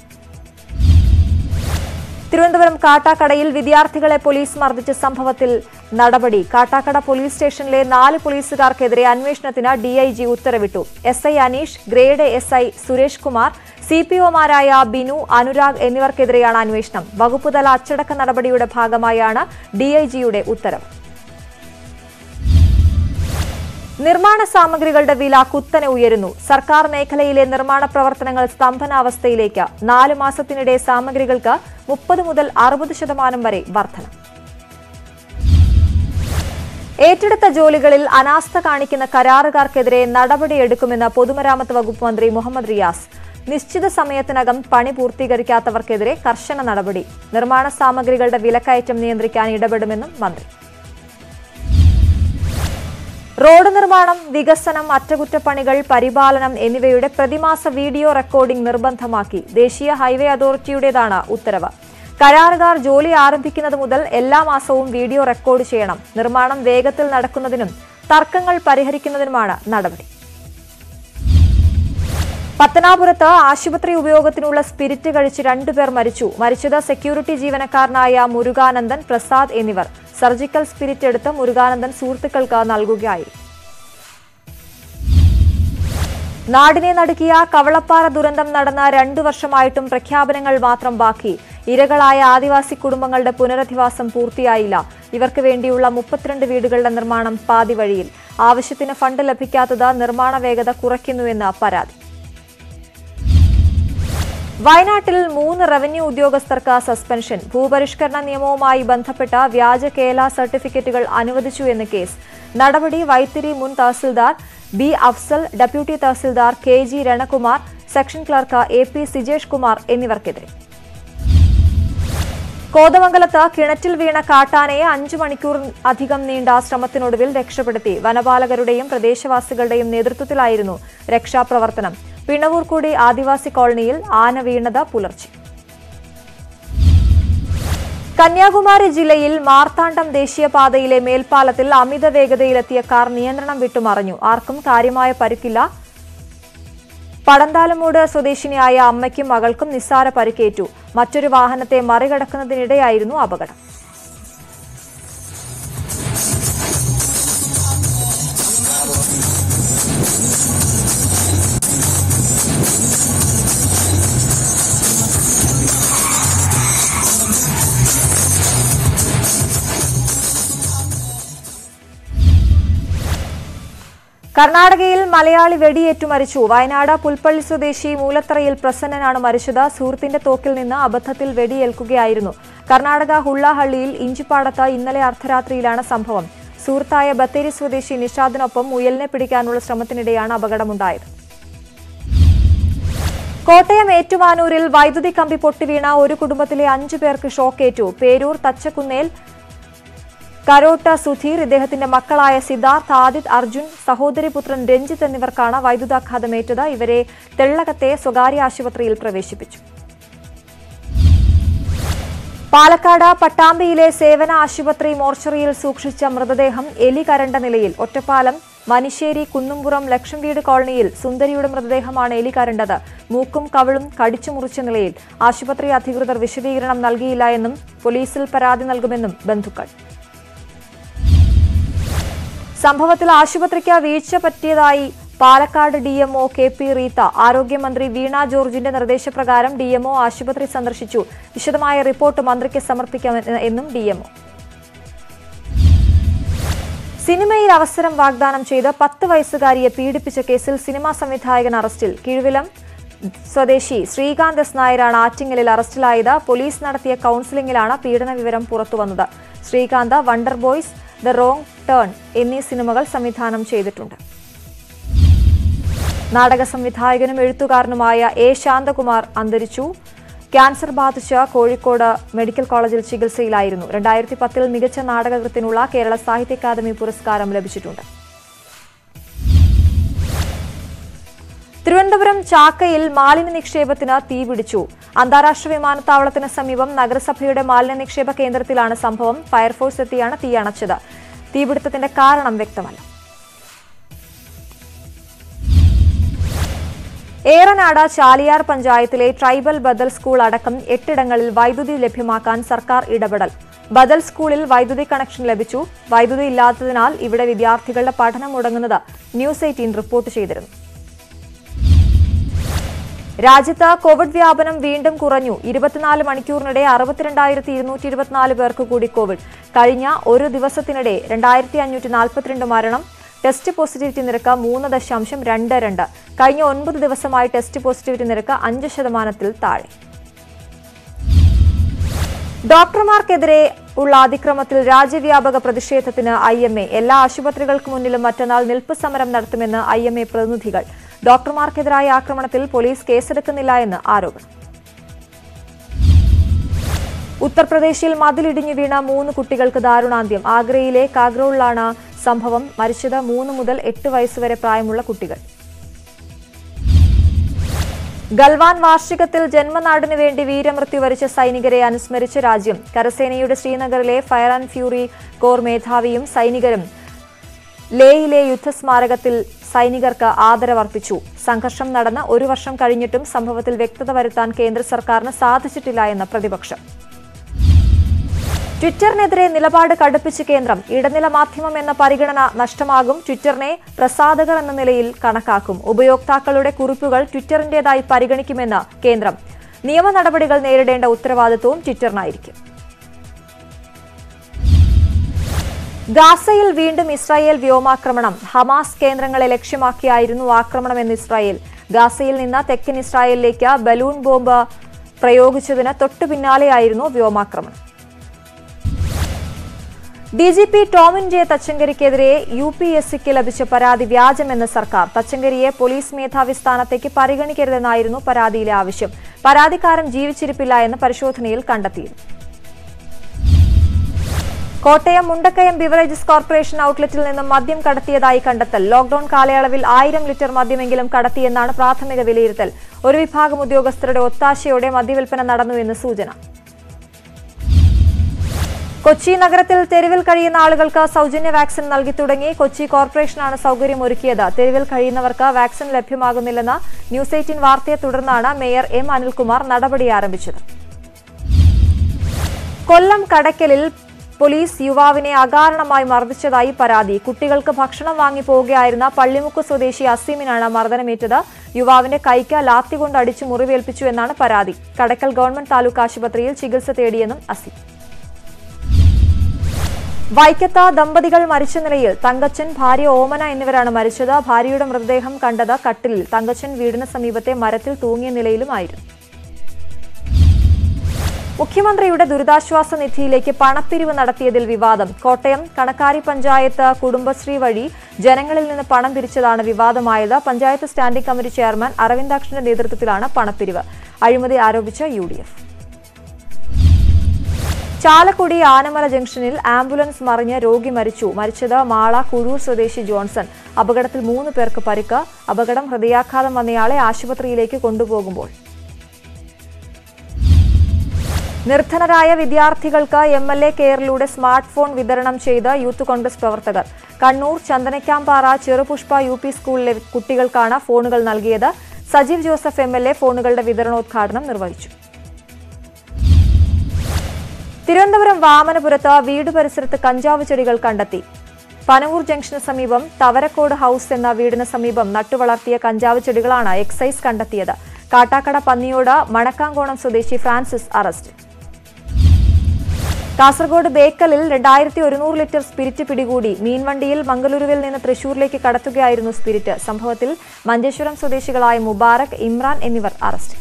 S1: തിരുവനന്തപുരം കാട്ടാക്കടയിൽ വിദ്യാർത്ഥികളെ പോലീസ് മർദ്ദിച്ച സംഭവത്തിൽ നടപടി കാട്ടാക്കട പോലീസ് സ്റ്റേഷനിലെ നാല് പോലീസുകാർക്കെതിരെ അന്വേഷണത്തിന് ഡിഐജി ഉത്തരവിട്ടു S I Aneesh grade S I Suresh Kumar C P ഒമാരായ ബിനു അനുരാഗ് എന്നിവർക്കെതിരെയാണ് അന്വേഷണം വകുപ്പുതല അച്ചടക്ക നടപടിയുടെ ഭാഗമായാണ് ഡിഐജിയുടെ ഉത്തരവ് നിർമ്മാണ സാമഗ്രികളുടെ വില കുത്തനെ ഉയരുന്നു സർക്കാർ മേഖലയിലെ നിർമ്മാണ പ്രവർത്തനങ്ങൾ സ്തംഭനാവസ്ഥയിലേക്ക് നാല് മാസത്തിനിടെ സാമഗ്രികൾക്ക് മുപ്പത് മുതൽ അറുപത് ശതമാനം വരെ വർധന ഏറ്റെടുത്ത ജോലികളിൽ അനാസ്ഥ കാണിക്കുന്ന കരാറുകാർക്കെതിരെ നടപടിയെടുക്കുമെന്ന് പൊതുമരാമത്ത് വകുപ്പ് മന്ത്രി മുഹമ്മദ് റിയാസ് നിശ്ചിത സമയത്തിനകം പണി പൂർത്തീകരിക്കാത്തവർക്കെതിരെ കർശന നടപടി നിർമ്മാണ സാമഗ്രികളുടെ വിലക്കയറ്റം നിയന്ത്രിക്കാൻ ഇടപെടുമെന്നും മന്ത്രി റോഡ് നിർമ്മാണം വികസനം അറ്റകുറ്റപ്പണികൾ പരിപാലനം എന്നിവയുടെ പ്രതിമാസ വീഡിയോ റെക്കോർഡിംഗ് നിർബന്ധമാക്കി ദേശീയ ഹൈവേ അതോറിറ്റിയുടേതാണ് ഉത്തരവ് കരാറുകാർ ജോലി ആരംഭിക്കുന്നത് മുതൽ എല്ലാ മാസവും വീഡിയോ റെക്കോർഡ് ചെയ്യണം നിർമ്മാണം വേഗത്തിൽ നടക്കുന്നതിനും തർക്കങ്ങൾ പരിഹരിക്കുന്നതിനുമാണ് നടപടി പത്തനാപുരത്ത് ആശുപത്രി ഉപയോഗത്തിനുള്ള സ്പിരിറ്റ് കഴിച്ച് രണ്ടുപേർ മരിച്ചു മരിച്ചത് സെക്യൂരിറ്റി ജീവനക്കാരനായ മുരുകാനന്ദൻ പ്രസാദ് എന്നിവർ സർജിക്കൽ സ്പിരിറ്റ് എടുത്ത് മുരുകാനന്ദൻ സുഹൃത്തുക്കൾക്ക് നൽകുകയായിരുന്നു നാടിനെ നടുക്കിയ കവളപ്പാറ ദുരന്തം നടന്ന രണ്ടു വർഷമായിട്ടും പ്രഖ്യാപനങ്ങൾ മാത്രം ബാക്കി ഇരകളായ ആദിവാസി കുടുംബങ്ങളുടെ പുനരധിവാസം പൂർത്തിയായില്ല ഇവർക്ക് വേണ്ടിയുള്ള മുപ്പത്തിരണ്ട് വീടുകളുടെ നിർമ്മാണം പാതി വഴിയിൽ ആവശ്യത്തിന് ഫണ്ട് ലഭിക്കാത്തത് നിർമ്മാണ വേഗത കുറയ്ക്കുന്നുവെന്ന് പരാതി വയനാട്ടിൽ മൂന്ന് റവന്യൂ ഉദ്യോഗസ്ഥർക്ക് സസ്പെൻഷൻ ഭൂപരിഷ്കരണ നിയമവുമായി ബന്ധപ്പെട്ട വ്യാജ കേല സർട്ടിഫിക്കറ്റുകൾ അനുവദിച്ചു എന്ന് കേസ് നടപടി വൈത്തിരി മുൻ tahsildar B Afsal deputy tahsildar K G Ranakumar section clerk A P Sijesh Kumar എന്നിവർക്കെതിരെ കോതമംഗലത്ത് കിണറ്റിൽ വീണ കാട്ടാനയെ അഞ്ചു മണിക്കൂർ അധികം നീണ്ട ശ്രമത്തിനൊടുവിൽ രക്ഷപ്പെടുത്തി വനപാലകരുടെയും പ്രദേശവാസികളുടെയും നേതൃത്വത്തിലായിരുന്നു രക്ഷാപ്രവർത്തനം പിണവൂർക്കുടി ആദിവാസി കോളനിയിൽ ആന വീണത് പുലർച്ചെ കന്യാകുമാരി ജില്ലയിൽ മാർത്താണ്ഡം ദേശീയപാതയിലെ മേൽപ്പാലത്തിൽ അമിത വേഗതയിലെത്തിയ കാർ നിയന്ത്രണം വിട്ടുമറിഞ്ഞു ആർക്കും കാര്യമായ പരിക്കില്ല പടന്താലമൂട് സ്വദേശിനിയായ അമ്മയ്ക്കും മകൾക്കും നിസ്സാര പരിക്കേറ്റു മറ്റൊരു വാഹനത്തെ മറികടക്കുന്നതിനിടെയായിരുന്നു അപകടം കർണാടകയിൽ മലയാളി വെടിയേറ്റു മരിച്ചു വയനാട് പുൽപ്പള്ളി സ്വദേശി മൂലത്തറയിൽ പ്രസന്നനാണ് മരിച്ചത് സുഹൃത്തിന്റെ തോക്കിൽ നിന്ന് അബദ്ധത്തിൽ വെടിയേൽക്കുകയായിരുന്നു കർണാടക ഹുള്ളാഹള്ളിയിൽ ഇഞ്ചിപ്പാടത്ത് ഇന്നലെ അർദ്ധരാത്രിയിലാണ് സംഭവം സുഹൃത്തായ ബത്തേരി സ്വദേശി നിഷാദിനൊപ്പം മുയലിനെ പിടിക്കാനുള്ള ശ്രമത്തിനിടെയാണ് അപകടമുണ്ടായത് കോട്ടയം ഏറ്റുമാനൂരിൽ വൈദ്യുതി കമ്പി പൊട്ടിവീണ ഒരു കുടുംബത്തിലെ അഞ്ചു പേർക്ക് ഷോക്കേറ്റു പേരൂർ തച്ചക്കുന്നേൽ കരോട്ട സുധീർ ഇദ്ദേഹത്തിന്റെ മക്കളായ സിദ്ധാർത്ഥ് ആദിത് അർജുൻ സഹോദരിപുത്രൻ രഞ്ജിത്ത് എന്നിവർക്കാണ് വൈദ്യുതാഘാതമേറ്റത് ഇവരെ തെള്ളകത്തെ സ്വകാര്യ ആശുപത്രിയിൽ പ്രവേശിപ്പിച്ചു പാലക്കാട് പട്ടാമ്പിയിലെ സേവന ആശുപത്രി മോർച്ചറിയിൽ സൂക്ഷിച്ച മൃതദേഹം എലി കരണ്ട നിലയിൽ ഒറ്റപ്പാലം മനിശ്ശേരി കുന്നുംപുറം ലക്ഷം വീട് കോളനിയിൽ സുന്ദരിയുടെ മൃതദേഹമാണ് എലി കരണ്ടത് മൂക്കും കവിളും കടിച്ചു മുറിച്ച നിലയിൽ ആശുപത്രി അധികൃതർ വിശദീകരണം നൽകിയില്ല എന്നും പോലീസിൽ പരാതി നൽകുമെന്നും ബന്ധുക്കൾ സംഭവത്തിൽ ആശുപത്രിക്ക് വീഴ്ച പറ്റിയതായി Palakkad DMO K P Reetha ആരോഗ്യമന്ത്രി വീണ ജോർജിന്റെ നിർദ്ദേശപ്രകാരം ഡിഎംഒ ആശുപത്രി സന്ദർശിച്ചു വിശദമായ റിപ്പോർട്ട് മന്ത്രിക്ക് സമർപ്പിക്കാമെന്ന് എന്നും ഡിഎംഒ സിനിമയിൽ അവസരം വാഗ്ദാനം ചെയ്ത് പത്ത് വയസ്സുകാരിയെ പീഡിപ്പിച്ച കേസിൽ സിനിമാ സംവിധായകൻ അറസ്റ്റിൽ കീഴുവിലം സ്വദേശി ശ്രീകാന്ത് എസ് നായരാണ് ആറ്റിങ്ങലിൽ അറസ്റ്റിലായത് പോലീസ് നടത്തിയ കൌൺസിലിംഗിലാണ് പീഡന വിവരം പുറത്തുവന്നത് Sreekanth wonder boys the wrong turn എന്നീ സിനിമകൾ സംവിധാനം ചെയ്തിട്ടുണ്ട് നാടക സംവിധായകനും എഴുത്തുകാരനുമായ എ ശാന്തകുമാർ അന്തരിച്ചു ക്യാൻസർ ബാധിച്ച കോഴിക്കോട് മെഡിക്കൽ കോളേജിൽ ചികിത്സയിലായിരുന്നു രണ്ടായിരത്തി പത്തിൽ മികച്ച നാടകകൃത്തിനുള്ള കേരള സാഹിത്യ അക്കാദമി പുരസ്കാരം ലഭിച്ചിട്ടുണ്ട് തിരുവനന്തപുരം ചാക്കയിൽ മാലിന്യ നിക്ഷേപത്തിന് തീപിടിച്ചു അന്താരാഷ്ട്ര വിമാനത്താവളത്തിന് സമീപം നഗരസഭയുടെ മാലിന്യ നിക്ഷേപ കേന്ദ്രത്തിലാണ് സംഭവം ഫയർഫോഴ്സ് എത്തിയാണ് തീ അണച്ചത് തീപിടുത്തത്തിന്റെ കാരണം വ്യക്തമല്ല ഏറനാട് ചാലിയാർ പഞ്ചായത്തിലെ ട്രൈബൽ ബദൽ സ്കൂൾ അടക്കം എട്ടിടങ്ങളിൽ വൈദ്യുതി ലഭ്യമാക്കാൻ സർക്കാർ ഇടപെടൽ ബദൽ സ്കൂളിൽ വൈദ്യുതി കണക്ഷൻ ലഭിച്ചു വൈദ്യുതി ഇല്ലാത്തതിനാൽ ഇവിടെ വിദ്യാർത്ഥികളുടെ പഠനം മുടങ്ങുന്നത് ന്യൂസ് എയ്റ്റീൻ റിപ്പോർട്ട് ചെയ്തിരുന്നു രാജ്യത്ത് കോവിഡ് വ്യാപനം വീണ്ടും കുറഞ്ഞു ഇരുപത്തിനാല് മണിക്കൂറിനിടെ അറുപത്തിരണ്ടായിരത്തി ഇരുന്നൂറ്റി ഇരുപത്തിനാല് പേർക്ക് കൂടി കോവിഡ് കഴിഞ്ഞ ഒരു ദിവസത്തിനിടെ രണ്ടായിരത്തി അഞ്ഞൂറ്റി നാൽപ്പത്തിരണ്ട് മരണം ടെസ്റ്റ് പോസിറ്റിവിറ്റി നിരക്ക് മൂന്ന് ദശാംശം രണ്ട് രണ്ട് കഴിഞ്ഞ ഒൻപത് ദിവസമായി ടെസ്റ്റ് പോസിറ്റിവിറ്റി നിരക്ക് അഞ്ച് ശതമാനത്തിൽ താഴെ ഡോക്ടർമാർക്കെതിരെ ഉള്ള അതിക്രമത്തിൽ രാജ്യവ്യാപക പ്രതിഷേധത്തിന് ഐ എം എ എല്ലാ ആശുപത്രികൾക്ക് മുന്നിലും മറ്റന്നാൾ നിൽപ്പ് സമരം നടത്തുമെന്ന് ഐ എം എ പ്രതിനിധികൾ ഡോക്ടർമാർക്കെതിരായ ആക്രമണത്തിൽ പോലീസ് കേസെടുക്കുന്നില്ല എന്ന് ആരോപണം ഉത്തർപ്രദേശിൽ മതിലിടിഞ്ഞു വീണ മൂന്ന് കുട്ടികൾക്ക് ദാരുണാന്ത്യം ആഗ്രയിലെ കാഗ്രോളിലാണ് സംഭവം മരിച്ചത് മൂന്ന് മുതൽ എട്ട് വയസ്സുവരെ പ്രായമുള്ള കുട്ടികൾ ഗൽവാൻ വാർഷികത്തിൽ ജന്മനാടിനു വേണ്ടി വീരമൃത്യു വരിച്ച സൈനികരെ അനുസ്മരിച്ച രാജ്യം കരസേനയുടെ ശ്രീനഗറിലെ ഫയർ ആൻഡ് ഫ്യൂറി കോർ മേധാവിയും സൈനികരും ലേയിലെ യുദ്ധസ്മാരകത്തിൽ സൈനികർക്ക് ആദരവർപ്പിച്ചു സംഘർഷം നടന്ന് ഒരു വർഷം കഴിഞ്ഞിട്ടും സംഭവത്തിൽ വ്യക്തത വരുത്താൻ കേന്ദ്ര സർക്കാരിന് സാധിച്ചിട്ടില്ല എന്ന് പ്രതിപക്ഷം ട്വിറ്ററിനെതിരെ നിലപാട് കടുപ്പിച്ച് കേന്ദ്രം ഇടനില മാധ്യമം എന്ന പരിഗണന നഷ്ടമാകും ട്വിറ്ററിനെ പ്രസാധകർ എന്ന നിലയിൽ കണക്കാക്കും ഉപയോക്താക്കളുടെ കുറിപ്പുകൾ ട്വിറ്ററിന്റേതായി പരിഗണിക്കുമെന്ന് കേന്ദ്രം നിയമ നടപടികൾ നേരിടേണ്ട ഉത്തരവാദിത്വവും ട്വിറ്ററിനായിരിക്കും ഗാസയിൽ വീണ്ടും ഇസ്രായേൽ വ്യോമാക്രമണം ഹമാസ് കേന്ദ്രങ്ങളെ ലക്ഷ്യമാക്കിയായിരുന്നു ആക്രമണമെന്ന് ഇസ്രായേൽ ഗാസയിൽ നിന്ന് തെക്കൻ ഇസ്രായേലിലേക്ക് ബലൂൺ ബോംബ് പ്രയോഗിച്ചതിന് തൊട്ടു പിന്നാലെയായിരുന്നു വ്യോമാക്രമണം D G P Tomin J തച്ചങ്കരിക്കെതിരെ യു പി എസ് സിക്ക് ലഭിച്ച പരാതി വ്യാജമെന്ന് സർക്കാർ തച്ചങ്കരിയെ പോലീസ് മേധാവി സ്ഥാനത്തേക്ക് പരിഗണിക്കരുതെന്നായിരുന്നു പരാതിയിലെ ആവശ്യം പരാതിക്കാരൻ ജീവിച്ചിരിപ്പില്ല എന്ന് പരിശോധനയിൽ കണ്ടെത്തിയിരുന്നു കോട്ടയം മുണ്ടക്കയം ബിവറേജസ് കോർപ്പറേഷൻ ഔട്ട്ലെറ്റിൽ നിന്നും മദ്യം കടത്തിയതായി കണ്ടെത്തൽ ലോക്ഡൌൺ കാലയളവിൽ ആയിരം ലിറ്റർ മദ്യമെങ്കിലും കടത്തിയെന്നാണ് പ്രാഥമിക വിലയിരുത്തൽ ഒരു വിഭാഗം ഉദ്യോഗസ്ഥരുടെ ഒത്താശയോടെ മദ്യവിൽപ്പന നടന്നുവെന്ന് സൂചന കൊച്ചി നഗരത്തിൽ തെരുവിൽ കഴിയുന്ന ആളുകൾക്ക് സൗജന്യ വാക്സിൻ നൽകി തുടങ്ങി കൊച്ചി കോർപ്പറേഷനാണ് സൗകര്യം ഒരുക്കിയത് തെരുവിൽ കഴിയുന്നവർക്ക് വാക്സിൻ ലഭ്യമാകുന്നില്ലെന്ന ന്യൂസ് എയ്റ്റീൻ വാർത്തയെ തുടർന്നാണ് മേയർ എം അനിൽകുമാർ നടപടി ആരംഭിച്ചത് കൊല്ലം കടയ്ക്കലിൽ പോലീസ് യുവാവിനെ അകാരണമായി മർദ്ദിച്ചതായി പരാതി കുട്ടികൾക്ക് ഭക്ഷണം വാങ്ങി പോവുകയായിരുന്ന പള്ളിമുക്ക് സ്വദേശി അസീമിനാണ് മർദ്ദനമേറ്റത് യുവാവിന്റെ കൈക്ക് ലാത്തി കൊണ്ട് അടിച്ചു മുറിവേൽപ്പിച്ചു എന്നാണ് പരാതി കടക്കൽ ഗവൺമെന്റ് താലൂക്ക് ആശുപത്രിയിൽ ചികിത്സ തേടിയെന്നും അസീം വൈക്കത്ത ദമ്പതികൾ മരിച്ച നിലയിൽ തങ്കച്ചൻ ഭാര്യ ഓമന എന്നിവരാണ് മരിച്ചത് ഭാര്യയുടെ മൃതദേഹം കണ്ടത് കട്ടിലിൽ തങ്കച്ചൻ വീടിന് സമീപത്തെ മരത്തിൽ തൂങ്ങിയ നിലയിലുമായിരുന്നു മുഖ്യമന്ത്രിയുടെ ദുരിതാശ്വാസ നിധിയിലേക്ക് പണപ്പിരിവ് നടത്തിയതിൽ വിവാദം കോട്ടയം കണക്കാരി പഞ്ചായത്ത് കുടുംബശ്രീ വഴി ജനങ്ങളിൽ നിന്ന് പണം പിരിച്ചതാണ് വിവാദമായത് പഞ്ചായത്ത് സ്റ്റാൻഡിംഗ് കമ്മിറ്റി ചെയർമാൻ അരവിന്ദാക്ഷന്റെ നേതൃത്വത്തിലാണ് പണപ്പിരിവ് അഴിമതി ആരോപിച്ച U D F Chalakudy Anamala ജംഗ്ഷനിൽ ആംബുലൻസ് മറിഞ്ഞ് രോഗി മരിച്ചു മരിച്ചത് മാള കുഴൂർ സ്വദേശി ജോൺസൺ അപകടത്തിൽ മൂന്ന് പേർക്ക് പരിക്ക് അപകടം ഹൃദയാഘാതം വന്നയാളെ ആശുപത്രിയിലേക്ക് കൊണ്ടുപോകുമ്പോൾ നിർധനരായ വിദ്യാർത്ഥികൾക്ക് എം എൽ എ കെയറിലൂടെ സ്മാർട്ട് ഫോൺ വിതരണം ചെയ്ത് യൂത്ത് കോൺഗ്രസ് പ്രവർത്തകർ കണ്ണൂർ ചന്ദനക്കാമ്പാറ ചെറുപുഷ്പ യു പി സ്കൂളിലെ കുട്ടികൾക്കാണ് ഫോണുകൾ നൽകിയത് Sajeev Joseph M L A ഫോണുകളുടെ വിതരണോദ്ഘാടനം നിർവഹിച്ചു തിരുവനന്തപുരം വാമനപുരത്ത് വീട് പരിസരത്ത് കഞ്ചാവ് ചെടികൾ കണ്ടെത്തി പനവൂർ ജംഗ്ഷന് സമീപം തവരക്കോട് ഹൌസ് എന്ന വീടിന് സമീപം നട്ടുവളർത്തിയ കഞ്ചാവ് ചെടികളാണ് എക്സൈസ് കണ്ടെത്തിയത് കാട്ടാക്കട പന്നിയോട് മണക്കാങ്കോണം സ്വദേശി ഫ്രാൻസിസ് അറസ്റ്റ് കാസർഗോഡ് ബേക്കലിൽ രണ്ടായിരത്തി ഒരുന്നൂറ് ലിറ്റർ സ്പിരിറ്റ് പിടികൂടി മീൻവണ്ടിയിൽ മംഗലൂരുവിൽ നിന്ന് തൃശൂരിലേക്ക് കടത്തുകയായിരുന്നു സ്പിരിറ്റ് സംഭവത്തിൽ മഞ്ചേശ്വരം സ്വദേശികളായ മുബാറക് ഇമ്രാൻ എന്നിവർ അറസ്റ്റ്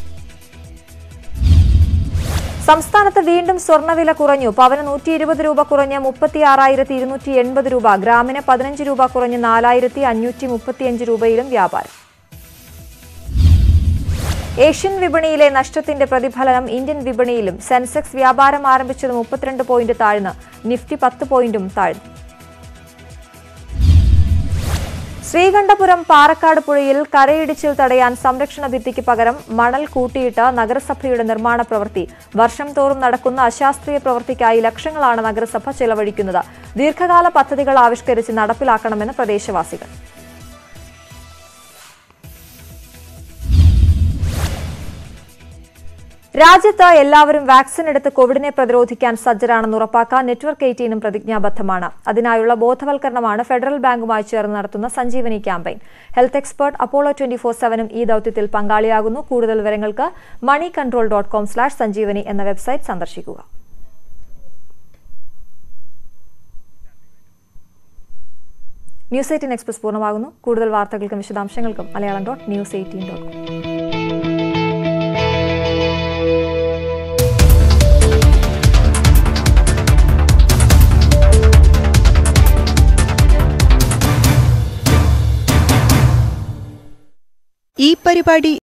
S1: സംസ്ഥാനത്ത് വീണ്ടും സ്വർണ്ണവില കുറഞ്ഞു പവന് നൂറ്റി ഇരുപത് രൂപ കുറഞ്ഞ് മുപ്പത്തി ആറായിരത്തി ഇരുന്നൂറ്റി എൺപത് രൂപ ഗ്രാമിന് പതിനഞ്ച് രൂപ കുറഞ്ഞ് നാലായിരത്തി അഞ്ഞൂറ്റി മുപ്പത്തിയഞ്ച് രൂപയിലും വ്യാപാരം ഏഷ്യൻ വിപണിയിലെ നഷ്ടത്തിന്റെ പ്രതിഫലനം ഇന്ത്യൻ വിപണിയിലും സെൻസെക്സ് വ്യാപാരം ആരംഭിച്ചത് മുപ്പത്തിരണ്ട് പോയിന്റ് താഴ്ന്ന് നിഫ്റ്റി പത്ത് പോയിന്റും താഴ്ന്നു ശ്രീകണ്ഠപുരം പാറക്കാട് പുഴയിൽ കരയിടിച്ചിൽ തടയാൻ സംരക്ഷണ ഭിത്തിക്ക് പകരം മണൽ കൂട്ടിയിട്ട നഗരസഭയുടെ നിർമ്മാണ പ്രവൃത്തി വർഷം തോറും നടക്കുന്ന അശാസ്ത്രീയ പ്രവൃത്തിക്കായി ലക്ഷങ്ങളാണ് നഗരസഭ ചെലവഴിക്കുന്നത് ദീർഘകാല പദ്ധതികൾ ആവിഷ്കരിച്ച് നടപ്പിലാക്കണമെന്ന് പ്രദേശവാസികൾ രാജ്യത്ത് എല്ലാവരും വാക്സിൻ എടുത്ത് കോവിഡിനെ പ്രതിരോധിക്കാൻ സജ്ജരാണെന്ന് ഉറപ്പാക്കാൻ നെറ്റ്വർക്ക് എയ്റ്റീനും പ്രതിജ്ഞാബദ്ധമാണ് അതിനായുള്ള ബോധവൽക്കരണമാണ് ഫെഡറൽ ബാങ്കുമായി ചേർന്ന് നടത്തുന്ന Sanjeevani campaign health expert Apollo twenty four സെവനും ഈ ദൌത്യത്തിൽ പങ്കാളിയാകുന്നു കൂടുതൽ വിവരങ്ങൾക്ക് money control dot com slash Sanjeevani എന്ന വെബ്സൈറ്റ് സന്ദർശിക്കുക ന്യൂസ് എയ്റ്റീൻ എക്സ്പ്രസ് പൂർണ്ണമാകുന്നു കൂടുതൽ വാർത്തകൾക്കും വിശദാംശങ്ങൾക്കും Malayalam dot news eighteen dot com
S2: ഈ പരിപാടി